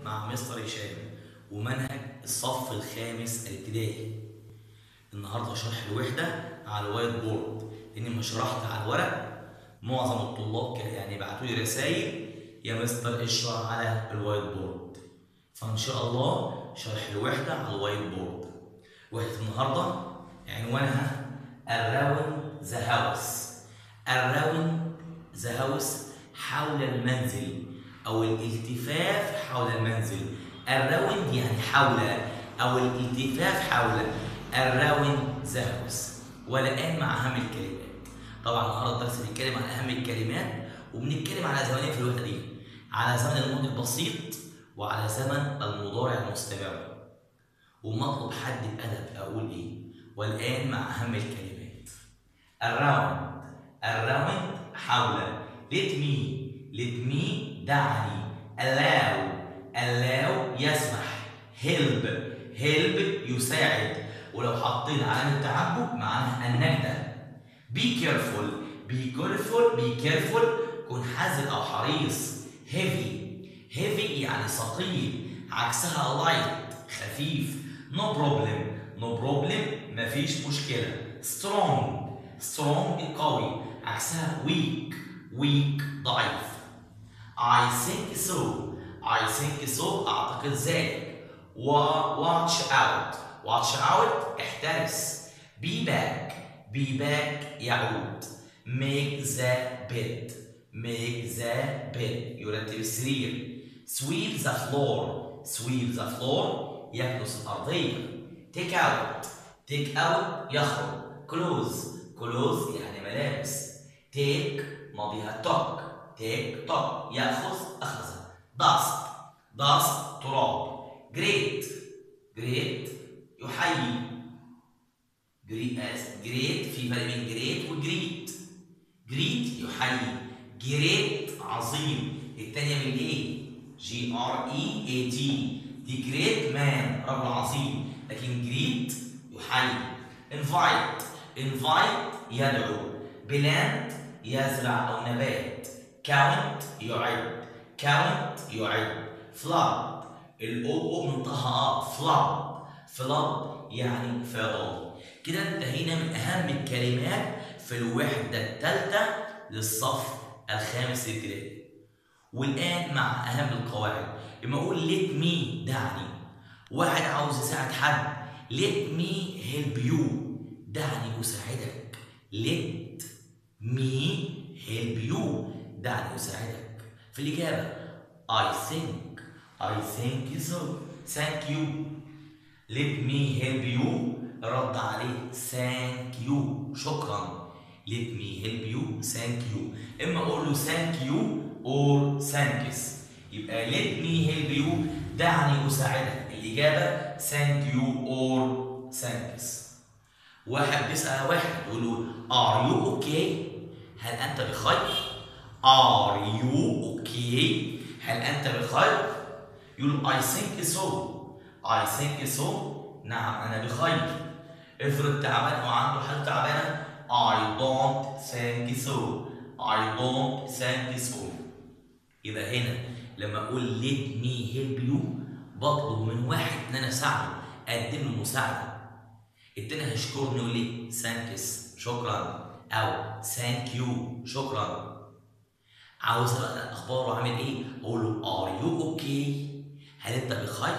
مع مستر هشام ومنهج الصف الخامس الابتدائي النهارده شرح الوحده على الوايت بورد لاني ما شرحت على الورق معظم الطلاب كان يعني بعتوا لي رسائل يا مستر اشرح على الوايت بورد فان شاء الله شرح الوحده على الوايت بورد وحده النهارده عنوانها around the house around the house حول المنزل او الالتفاف حول المنزل around يعني حول او الالتفاف حول around the house والان مع اهم الكلمات طبعا النهارده الدرس بيتكلم عن اهم الكلمات وبنتكلم على زمانين في الوحده دي على زمن الماضي البسيط وعلى زمن المضارع المستمر ومطلب حد بأدب أقول إيه والآن مع أهم الكلمات around around حول let me let me دعني allow allow يسمح help help يساعد ولو حطينا علامة تعجب معناها النجدة be careful be careful be careful كن حذر أو حريص heavy heavy يعني ثقيل عكسها light خفيف no problem no problem مفيش مشكلة strong strong قوي عكسها weak weak ضعيف I think so I think so أعتقد ذلك watch out watch out احترس be back be back يعود make the bed make the bed يرتب السرير sweep the floor sweep the floor يكنس الأرضية take out take out يخرج close close يعني ملابس take ماضيها took take took يأخذ أخذ dust dust تراب great great يحيي great great في فرق بين great وجريت great يحيي great عظيم الثانية من ايه؟ جي ار اي اي تي دي جريت مان رجل عظيم لكن جريت يحيي انفايت انفايت يدعو بلانت يزرع او نبات كاونت يعد كاونت يعد فلاد الاو او منطقها فلاد فلاد يعني فيضان كده انتهينا من اهم الكلمات في الوحده الثالثه للصف الخامس الابتدائي والان مع اهم القواعد لما اقول let me دعني واحد عاوز يساعد حد let me help you دعني اساعدك let me help you دعني اساعدك في الاجابه I think I think so thank you let me help you رد عليه thank you شكرا let me help you thank you اما اقول له thank you or thanks يبقى let me help you دعني اساعدك الاجابه thank you or thanks واحد بيسال واحد يقول له are you okay هل انت بخير are you okay هل انت بخير يقول I think so I think so نعم انا بخير افرض تعبان او عنده حاله تعبانه I don't think so I don't think so يبقى هنا لما اقول let me help you بطلب من واحد ان انا اساعده اقدم له مساعده التاني هيشكرني يقول لي ثانكس شكرا او ثانك يو شكرا عاوز ابقى اخباره عامل ايه اقول له ار يو اوكي هل انت بخير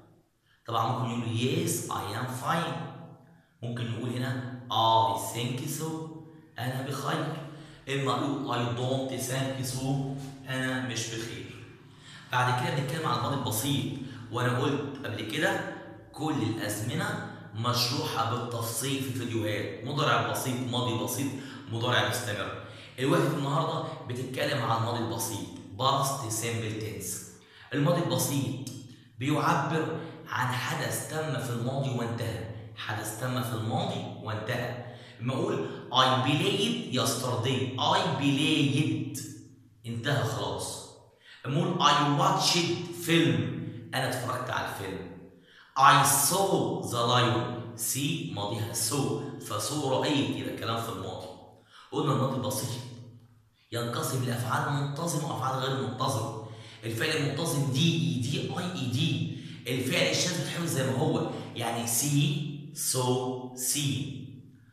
طبعا ممكن يقول يس اي ام فاين ممكن نقول هنا اي ثينك سو انا بخير اما اقول اي دونت ثانك سو انا مش بخير بعد كده بنتكلم عن الماضي البسيط وانا قلت قبل كده كل الازمنه مشروحه بالتفصيل في فيديوهات مضارع بسيط ماضي بسيط مضارع مستمر الوحده النهارده بتتكلم عن الماضي البسيط باست سيمبل تنس الماضي البسيط بيعبر عن حدث تم في الماضي وانتهى حدث تم في الماضي وانتهى لما اقول I played yesterday I played انتهى خلاص لما اقول I watched فيلم انا اتفرجت على الفيلم I saw the lion see ماضيها saw فسو رأيت يبقى كلام في الماضي قلنا الماضي البسيط ينقسم لأفعال منتظمة وأفعال غير منتظمة الفعل المنتظم دي اي دي اي اي دي الفعل الشاذ بيتحفظ زي ما هو يعني سي سو سي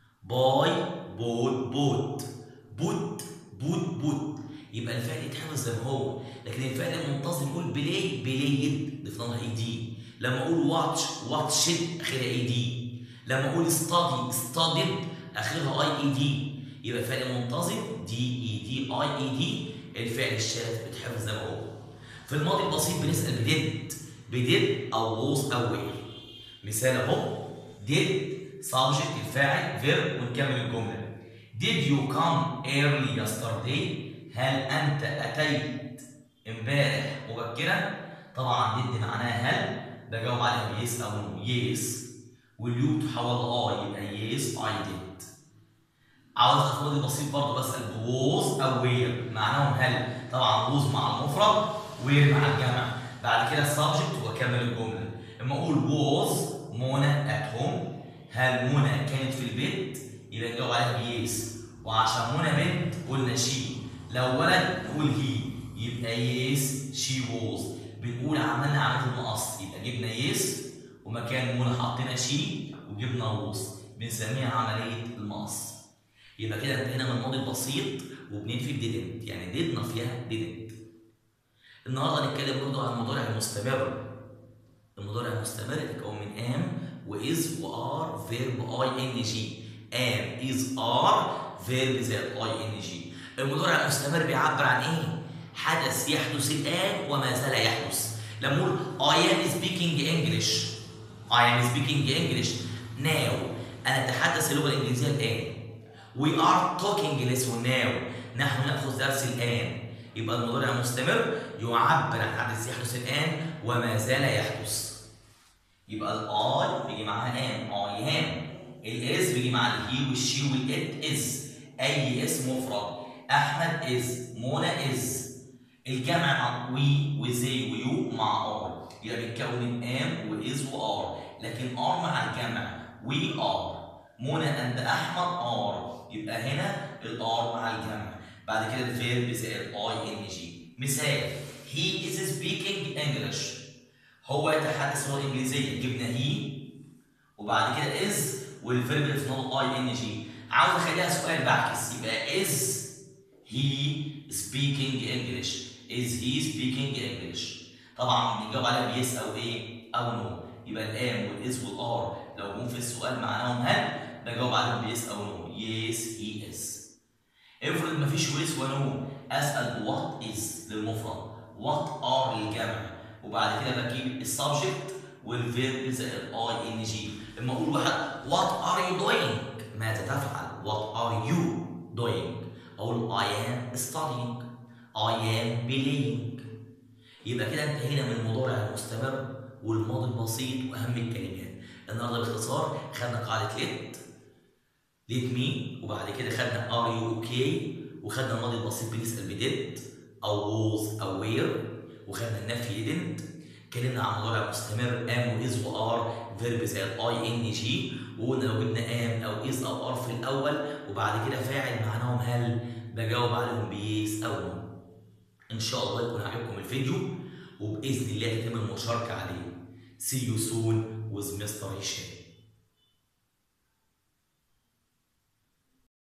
باي بوت بوت بوت بوت بوت يبقى الفعل يتحفظ زي ما هو لكن الفعل المنتظم يقول بلاي بلايد ضفنا لها اي دي لما اقول واتش واتشد اخرها اي دي لما اقول ستادي ستاديد اخرها اي اي دي يبقى فعل منتظم دي اي دي اي اي دي الفعل الشاذ بيتحفظ زي ما هو في الماضي البسيط بنسال بديد بديد او ووز او وير مثال اهو ديد subject الفاعل verb ونكمل الجمله did you come early yesterday هل انت اتيت امبارح مبكرا طبعا did معناها هل بجاوب عليها yes او no yes واليو تحول اه يبقى yes I did عاوز اخد بسيط برضه بسال was او where معناهم هل طبعا was مع المفرد where مع الجمع بعد كده السبجكت واكمل الجمله اما اقول was منى at home هل منى كانت في البيت يبقى نجاوب عليها بيس وعشان منى بنت قلنا شي لو ولد نقول هي يبقى يس شي was بنقول عملنا عمليه المقص يبقى جبنا يس ومكان منى حطينا شي وجبنا ووز بنسميها عمليه المقص يبقى كده انتهينا من الماضي البسيط وبننفي بديدنت يعني ديدنا فيها ديدنت النهارده هنتكلم برضه عن المضارع المستمر المضارع المستمر يتكون من ام واز وار فيرب اي ان جي ام از ار فيرب زائد اي ان جي المضارع المستمر بيعبر عن ايه حدث يحدث الان وما زال يحدث لما اقول I am speaking English I am speaking English now انا اتحدث اللغه الانجليزيه الان We are talking lesson now نحن ناخذ درس الان يبقى المضارع المستمر يعبر عن حدث يحدث الان وما زال يحدث يبقى الاي بيجي معاها ام اي ام الاس بيجي مع الهي والشي والات از اي اسم مفرد احمد از منى از الجمع مع وي وزي ويو مع ار يبقى بيتكون من ام واز وار لكن ار مع الجمع وي ار منى اند احمد ار يبقى هنا الار مع الجمع بعد كده الفيرب زائد اي ان جي مثال he is speaking English هو يتحدث اللغه الانجليزيه جبنا هي وبعد كده از والفيرب اللي في نقطه اي ان جي عاوز اخليها سؤال بعكس يبقى از he speaking English is he speaking English طبعا بنجاوب عليها بيس او ايه او نو يبقى الام والاز والار لو جم في السؤال معناهم هل بجاوب عليهم بيس او نو يس هي از افرض مفيش ويس ونو اسال وات از للمفرد وات ار للجمع وبعد كده بجيب السبجكت والفيرب زائد اي ان جي لما اقول واحد وات ار يو دوينج ماذا تفعل وات ار يو دوينج اقول I am studying I am playing يبقى كده انتهينا من المضارع المستمر والماضي البسيط واهم الكلمات النهارده باختصار خدنا قاعده ليت ليت مي وبعد كده خدنا ار يو اوكي وخدنا الماضي البسيط بنسال بديد او ووز او وير وخدنا النفي didn't اتكلمنا عن مضارع مستمر ام واز وار فيرب زائد اي ان جي وقلنا لو جبنا ام او از او ار في الاول وبعد كده فاعل معناهم هل بجاوب عليهم بيس او نو ان شاء الله يكون عجبكم الفيديو وباذن الله تتم المشاركه عليه See you soon with Mr. هشام